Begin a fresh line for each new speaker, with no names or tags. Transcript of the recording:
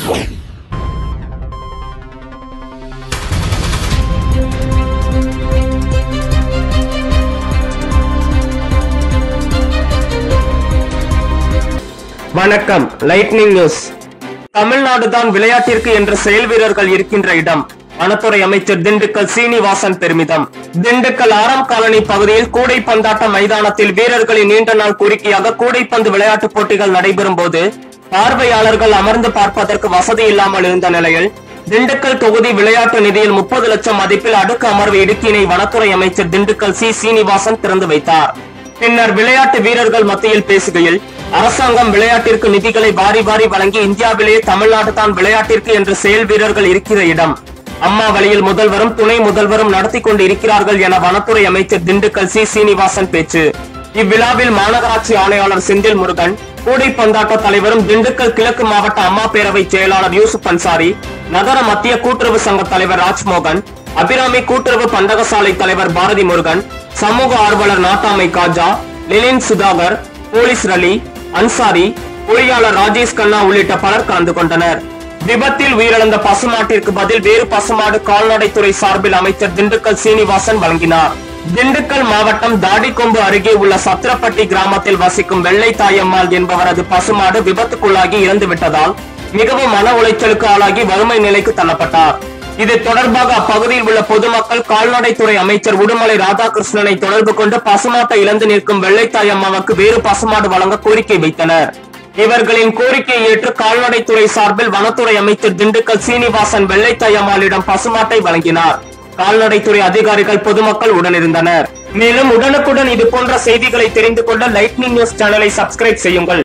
வணக்கம் lightning news Tamil Nadu தான் விளையாட்டிற்கு என்ற செயல் வீரர்கள் இருக்கின்ற இடம் வனத்துறை அமைச்சர் திண்டுக்கல் சீனிவாசன் பெருமிதம் திண்டுக்கல் ஆறாம் காலனி பகுதியில் கூடைப்பந்தாட்ட மைதானத்தில் வீரர்களின் நீண்ட நாள் கோரிக்கையாக கூடைப்பந்து விளையாட்டுப் போட்டிகள் நடைபெறும் போது பார்வையாளர்கள் அமர்ந்து பார்ப்பதற்கு வசதி இல்லாமல் இருந்த நிலையில் திண்டுக்கல் தொகுதி விளையாட்டு நிதியில் முப்பது லட்சம் மதிப்பில் அடுக்கு அமர்வு இடுக்கினை வனத்துறை அமைச்சர் திண்டுக்கல் சி சீனிவாசன் திறந்து வைத்தார் பின்னர் விளையாட்டு வீரர்கள் மத்தியில் பேசுகையில் அரசாங்கம் விளையாட்டிற்கு நிதிகளை வாரி வாரி வழங்கி இந்தியாவிலேயே தமிழ்நாடு தான் விளையாட்டிற்கு என்று செயல் வீரர்கள் இருக்கிற இடம் அம்மா வழியில் முதல்வரும் துணை முதல்வரும் நடத்தி கொண்டு இருக்கிறார்கள் என வனத்துறை அமைச்சர் திண்டுக்கல் சி சீனிவாசன் பேச்சு இவ்விழாவில் மாநகராட்சி ஆணையாளர் செந்தில் முருகன் கூடைப்பந்தாட்ட தலைவரும் திண்டுக்கல் கிழக்கு மாவட்ட அம்மா பேரவை செயலாளர் யூசுப் அன்சாரி நகர மத்திய கூட்டுறவு சங்க தலைவர் ராஜ்மோகன் அபிராமி கூட்டுறவு பண்டகசாலை தலைவர் பாரதி முருகன் சமூக ஆர்வலர் நாட்டாமை காஜா லெனின் சுதாகர் போலீஸ் ரலி அன்சாரி பொறியாளர் ராஜேஷ் கண்ணா உள்ளிட்ட பலர் கலந்து கொண்டனர் விபத்தில் உயிரிழந்த பசுமாட்டிற்கு பதில் வேறு பசுமாடு கால்நடைத்துறை சார்பில் அமைச்சர் திண்டுக்கல் சீனிவாசன் வழங்கினார் திண்டுக்கல் மாவட்டம் தாடிக்கொம்பு அருகே உள்ள சத்திரப்பட்டி கிராமத்தில் வசிக்கும் வெள்ளை தாயம்மாள் என்பவரது பசுமாடு விபத்துக்குள்ளாகி இறந்து விட்டதால் மிகவும் மன உளைச்சலுக்கு ஆளாகி வறுமை நிலைக்கு தள்ளப்பட்டார் இது தொடர்பாக அப்பகுதியில் உள்ள பொதுமக்கள் கால்நடைத்துறை அமைச்சர் உடுமலை ராதாகிருஷ்ணனை தொடர்பு கொண்டு பசுமாட்டை இழந்து நிற்கும் வெள்ளைத்தாய் அம்மாவுக்கு வேறு பசுமாடு வழங்க கோரிக்கை வைத்தனர் இவர்களின் கோரிக்கையை ஏற்று கால்நடைத்துறை சார்பில் வனத்துறை அமைச்சர் திண்டுக்கல் சீனிவாசன் வெள்ளைத்தாய் அம்மாளிடம் பசுமாட்டை வழங்கினார் கால்நடைத்துறை அதிகாரிகள் பொதுமக்கள் உடனிருந்தனர் மேலும் உடனுக்குடன் இது போன்ற செய்திகளை தெரிந்து கொள்ள லைட்னிங் நியூஸ் சேனலை சப்ஸ்கிரைப் செய்யுங்கள்